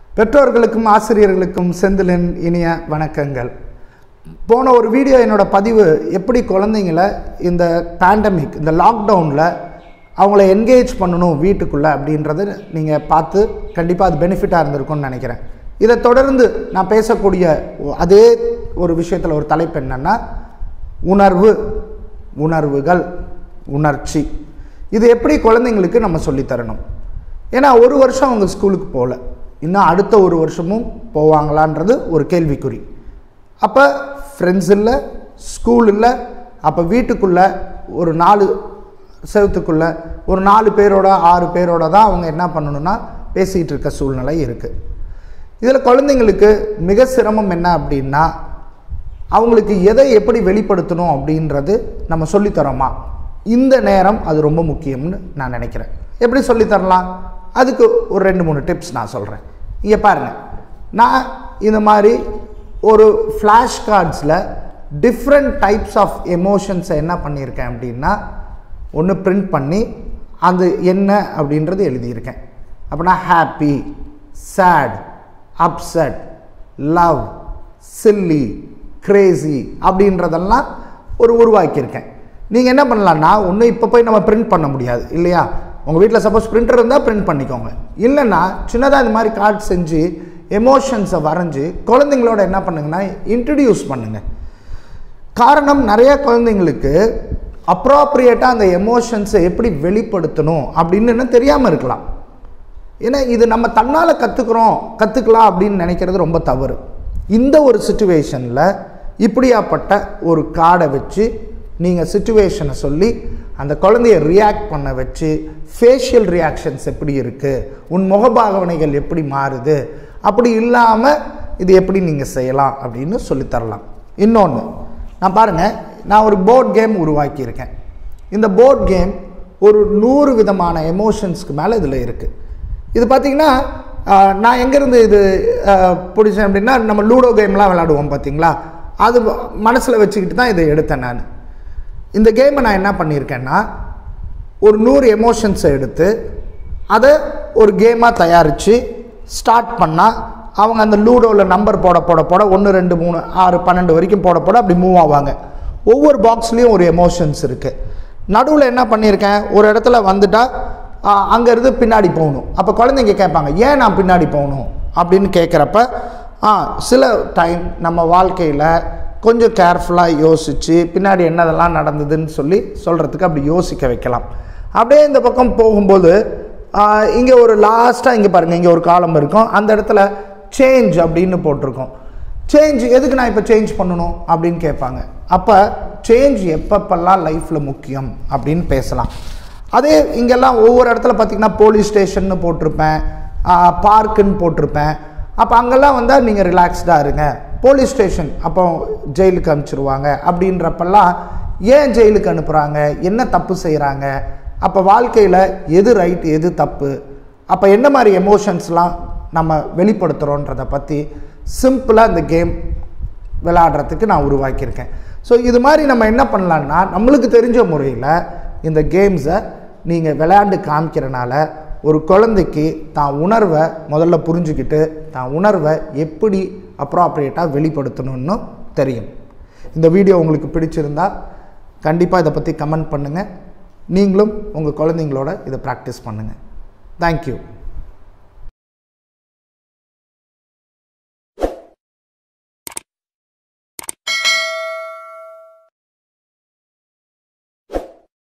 பெற்றோர்களுக்கும் ஆசிரியர்களுக்கும் செந்திலின் இனிய வணக்கங்கள் போன ஒரு வீடியோ என்னோட பதிவு எப்படி குழந்தைங்கள இந்த பேண்டமிக் இந்த லாக்டவுனில் அவங்கள என்கேஜ் பண்ணணும் வீட்டுக்குள்ளே அப்படின்றத நீங்கள் பார்த்து கண்டிப்பாக அது பெனிஃபிட்டாக இருந்திருக்கும்னு நினைக்கிறேன் இதை தொடர்ந்து நான் பேசக்கூடிய ஒ- அதே ஒரு விஷயத்தில் ஒரு தலைப்பு என்னென்னா உணர்வு உணர்வுகள் உணர்ச்சி இது எப்படி குழந்தைங்களுக்கு நம்ம சொல்லித் தரணும் ஏன்னா ஒரு வருஷம் அவங்க ஸ்கூலுக்கு போகல இன்னும் அடுத்த ஒரு வருஷமும் போவாங்களான்றது ஒரு கேள்விக்குறி அப்போ ஃப்ரெண்ட்ஸ் இல்லை ஸ்கூல் இல்லை அப்போ வீட்டுக்குள்ளே ஒரு நாலு செவத்துக்குள்ளே ஒரு நாலு பேரோட ஆறு பேரோட தான் அவங்க என்ன பண்ணணும்னா பேசிகிட்டு இருக்க சூழ்நிலை இருக்குது இதில் குழந்தைங்களுக்கு மிக சிரமம் என்ன அப்படின்னா அவங்களுக்கு எதை எப்படி வெளிப்படுத்தணும் அப்படின்றது நம்ம சொல்லித்தரோமா இந்த நேரம் அது ரொம்ப முக்கியம்னு நான் நினைக்கிறேன் எப்படி சொல்லித்தரலாம் அதுக்கு ஒரு ரெண்டு மூணு டிப்ஸ் நான் சொல்கிறேன் இங்கே பாருங்கள் நான் இந்த மாதிரி ஒரு ஃப்ளாஷ் கார்ட்ஸில் டிஃப்ரெண்ட் டைப்ஸ் ஆஃப் எமோஷன்ஸை என்ன பண்ணியிருக்கேன் அப்படின்னா ஒன்று பிரிண்ட் பண்ணி அது என்ன அப்படின்றது எழுதியிருக்கேன் அப்படின்னா happy sad upset love silly crazy அப்படின்றதெல்லாம் ஒரு உருவாக்கியிருக்கேன் நீங்கள் என்ன பண்ணலான்னா ஒன்று இப்போ போய் நம்ம பிரிண்ட் பண்ண முடியாது இல்லையா உங்கள் வீட்டில் சப்போஸ் பிரிண்டர் இருந்தால் பிரிண்ட் பண்ணிக்கோங்க இல்லைன்னா சின்னதாக இந்த மாதிரி கார்டு செஞ்சு எமோஷன்ஸை வரைஞ்சி குழந்தைங்களோட என்ன பண்ணுங்கன்னா இன்ட்ரடியூஸ் பண்ணுங்கள் காரணம் நிறைய குழந்தைங்களுக்கு அப்ராப்ரியேட்டாக அந்த எமோஷன்ஸை எப்படி வெளிப்படுத்தணும் அப்படின்னு இன்னும் தெரியாமல் இருக்கலாம் ஏன்னா இது நம்ம தன்னால் கற்றுக்குறோம் கற்றுக்கலாம் அப்படின்னு நினைக்கிறது ரொம்ப தவறு இந்த ஒரு சுச்சுவேஷனில் இப்படியாப்பட்ட ஒரு கார்டை வச்சு நீங்கள் சுச்சுவேஷனை சொல்லி அந்த குழந்தைய ரியாக்ட் பண்ண வச்சு ஃபேஷியல் ரியாக்ஷன்ஸ் எப்படி இருக்குது உன் முகபாவனைகள் எப்படி மாறுது அப்படி இல்லாமல் இது எப்படி நீங்கள் செய்யலாம் அப்படின்னு சொல்லித்தரலாம் இன்னொன்று நான் பாருங்கள் நான் ஒரு போர்ட் கேம் உருவாக்கியிருக்கேன் இந்த போர்ட் கேம் ஒரு நூறு விதமான எமோஷன்ஸ்க்கு மேலே இதில் இருக்குது இது பார்த்தீங்கன்னா ஆஹ், நான் எங்கேருந்து இது ஆஹ், பிடிச்சேன் அப்படின்னா நம்ம லூடோ கேம்லாம் விளாடுவோம் பார்த்தீங்களா அது மனசில் வச்சுக்கிட்டு தான் இதை எடுத்தேன் நான் இந்த கேமை நான் என்ன பண்ணியிருக்கேன்னா ஒரு நூறு எமோஷன்ஸை எடுத்து அதை ஒரு கேமாக தயாரித்து ஸ்டார்ட் பண்ணால் அவங்க அந்த லூடோவில் நம்பர் போட போட போட ஒன்று ரெண்டு மூணு ஆறு பன்னெண்டு வரைக்கும் போட போட அப்படி மூவ் ஆவாங்க ஒவ்வொரு பாக்ஸ்லேயும் ஒரு எமோஷன்ஸ் இருக்குது நடுவில் என்ன பண்ணியிருக்கேன் ஒரு இடத்துல வந்துட்டா அங்கேருந்து பின்னாடி போகணும் அப்போ குழந்தைங்க கேட்பாங்க ஏன் நான் பின்னாடி போகணும் அப்படின்னு கேட்குறப்ப ஆ சில டைம் நம்ம வாழ்க்கையில் கொஞ்சம் கேர்ஃபுல்லாக யோசித்து பின்னாடி என்னதெல்லாம் நடந்ததுன்னு சொல்லி சொல்கிறதுக்கு அப்படி யோசிக்க வைக்கலாம் அப்படியே இந்த பக்கம் போகும்போது இங்கே ஒரு லாஸ்ட்டாக இங்கே பாருங்கள் இங்கே ஒரு காலம் இருக்கும் அந்த இடத்துல சேஞ்ச் அப்படின்னு போட்டிருக்கோம் சேஞ்ச் எதுக்கு நான் இப்போ சேஞ்ச் பண்ணணும் அப்படின்னு கேட்பாங்க அப்போ சேஞ்ச் எப்பப்பெல்லாம் லைஃப்பில் முக்கியம் அப்படின்னு பேசலாம் அதே இங்கெல்லாம் ஒவ்வொரு இடத்துல பார்த்திங்கன்னா போலீஸ் ஸ்டேஷன்னு போட்டிருப்பேன் பார்க்குன்னு போட்டிருப்பேன் அப்போ அங்கெல்லாம் வந்தால் நீங்கள் ரிலாக்ஸ்டாக இருங்க போலீஸ் ஸ்டேஷன் அப்போ ஜெயிலுக்கு அனுப்பிச்சிருவாங்க அப்படின்றப்பெல்லாம் ஏன் ஜெயிலுக்கு அனுப்புகிறாங்க என்ன தப்பு செய்கிறாங்க அப்போ வாழ்க்கையில் எது ரைட் எது தப்பு அப்போ என்ன மாதிரி எமோஷன்ஸ்லாம் நம்ம வெளிப்படுத்துகிறோன்றதை பற்றி சிம்பிளாக இந்த கேம் விளையாடுறதுக்கு நான் உருவாக்கியிருக்கேன் ஸோ இது மாதிரி நம்ம என்ன பண்ணலான்னா நம்மளுக்கு தெரிஞ்ச முறையில் இந்த கேம்ஸை நீங்கள் விளையாண்டு காமிக்கிறனால ஒரு குழந்தைக்கு தான் உணர்வை முதல்ல புரிஞ்சுக்கிட்டு தான் உணர்வை எப்படி அப்ராப்ரியேட்டாக வெளிப்படுத்தணும்னு தெரியும் இந்த வீடியோ உங்களுக்கு பிடிச்சிருந்தா கண்டிப்பாக இதை பற்றி கமெண்ட் பண்ணுங்கள் நீங்களும் உங்கள் குழந்தைங்களோட இதை ப்ராக்டிஸ் பண்ணுங்கள் தேங்க்யூ